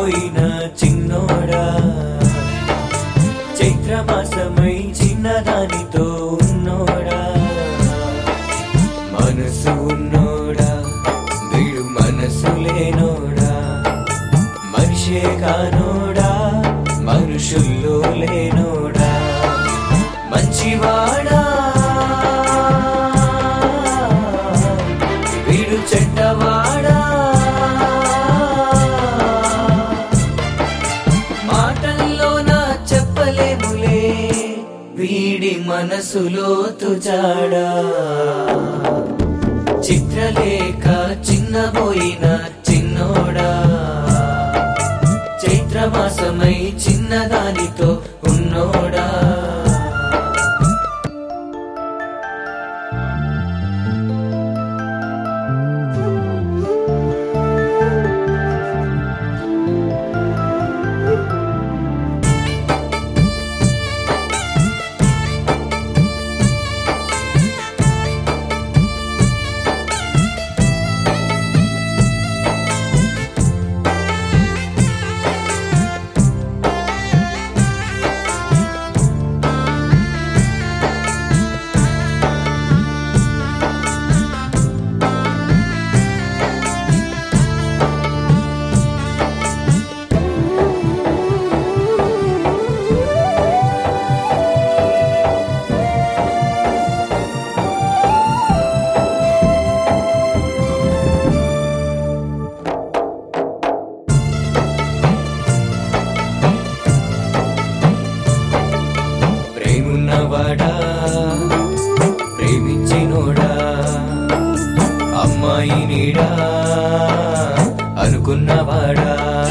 చిన్నబోయిన చిన్నోడా చైత్రమాసమై చిన్నదానితో ఉన్నోడా మనసు ఉన్నోడా వీడు మనసు లేనోడా మనిషే కానోడా మనుషుల్లో లేనోడా మంచివాడా వీడు చెడ్డవాడా మాటల్లో నా చెప్పలేములే వీడి మనసులో తుజాడా చిత్రలేఖ చిన్నబోయిన చిన్నోడా చైత్రమాసమై చిన్నదానితో ఉన్నోడా ప్రేమున్నవాడా ప్రేమించినోడా అమ్మాయి నీడా అనుకున్నవాడా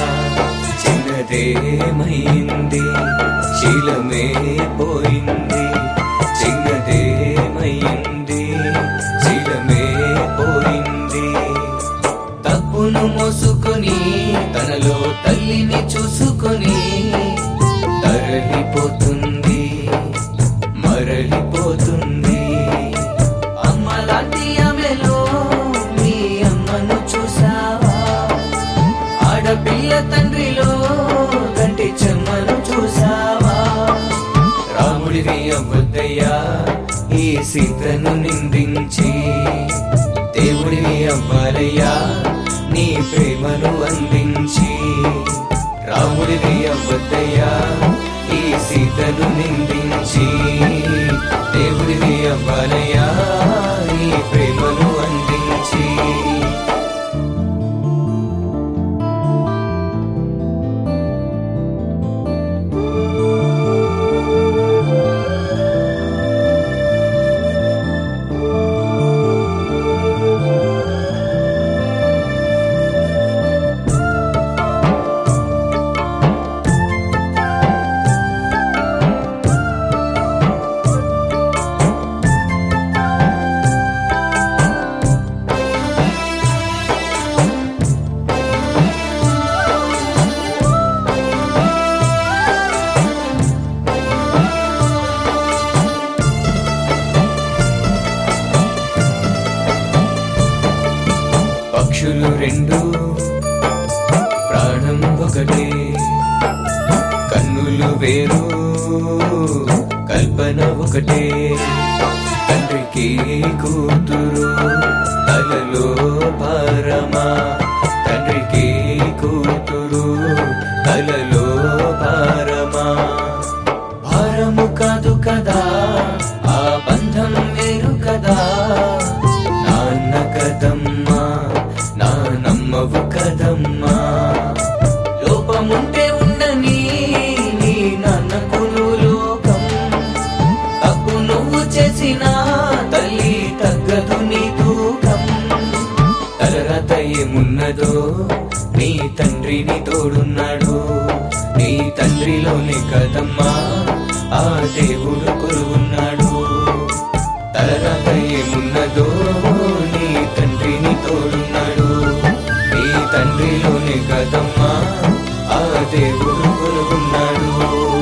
చిన్నదేమైంది శీలమే పోయింది చిన్నదేమైంది శీలమే పోయింది తప్పును మోసుకొని తనలో తల్లిని చూసుకొని తరలిపోతుంది మరలిపోతుంది అమ్మలాంటి ఆమెలో మీ అమ్మను చూసావా ఆడపిల్ల తండ్రిలో కంటి చెమ్మను చూసావా రాముడివి అవ్వద్దయ్యా ఈ సీతను నిందించి దేవుడివి అవ్వాలయ్యా నీ ప్రేమను అందించి రాముడివి అవ్వద్దయ్యా ఈ సీతను నిందించి దేవుడివి అవ్వాలయ్యా నీ ప్రేమను అందించి పక్షులు రెండు ప్రాణం ఒకటే కన్నులు వేరు కల్పన ఒకటే తండ్రికి కూతురు తలలో భారమా తండ్రికి కూతురు తలలో భారమా భారము కాదు కదా ఆ బంధం వేరు కదా నాన్న కదమ్మా నానమ్మవు కదమ్మా లోపముంటే ఉండని నీ నాన్నకు నువ్వు లోకం తప్పు నువ్వు చేసిన తల్లి తగ్గదు నీ తూకం తలరాత ఏమున్నదో నీ తండ్రిని తోడున్నాడు నీ తండ్రిలోనే కదమ్మా ఆ దేవుడు కొలువున్నాడు తలరాత ఏమున్నదో నీ తండ్రిని తోడున్నాడు నీ తండ్రిలోనే కదమ్మా ఆ దేవుడు కొలువున్నాడు